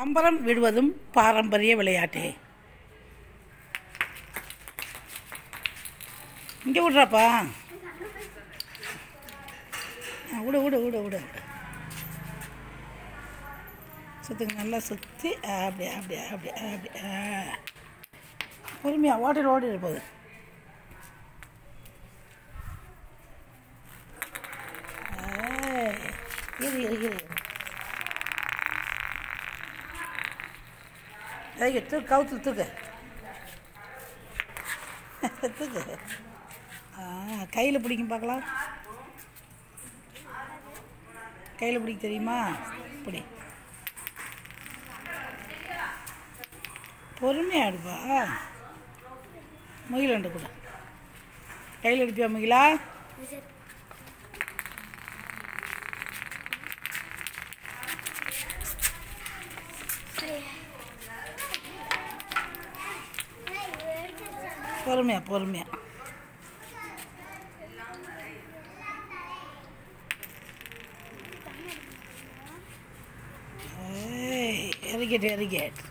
பம்பரம் விடுவதும் பாரம்பரிய விளையாட்டு இங்கே விட்றாப்பா ஆ, விடு விடு விடு விடு சுற்றுங்க நல்லா சுற்றி அப்படி அப்படி அப்படி அப்படி ஆ. பொறுமையாக ஓட்டில் ஓடிடு போகுது ஏய், இரு இரு இரு ஏய் தூக்கு கவுத்து தூக்கு தூக்கு ஆ கையில் பிடிக்கும் பார்க்கலாம் கையில் பிடிக்க தெரியுமா பிடி பொறுமையாக எடுப்பா முகில் உண்டு கூட கையில் எடுப்பியா முகிலா பொறுமையா பொறுமையா ஏய் இறக்கிட்டு இறக்கிட்டு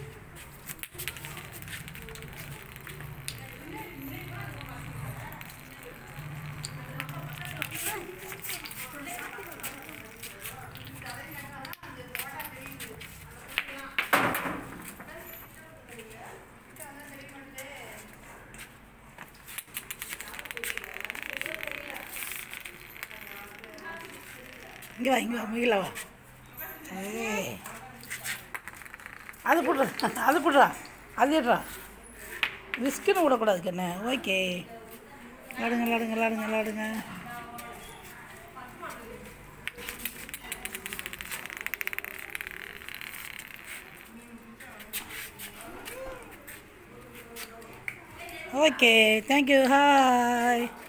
இங்கே வா இங்கே வா முகில வா ஏய் அது போடுறா அது போடுறா அது ஏடுறா விஸ்குன்னு விடக்கூடாது கண்ணு ஓகே விளாடுங்க விளாடுங்க விளாடுங்க விளாடுங்க ஓகே தேங்க்யூ ஹாய்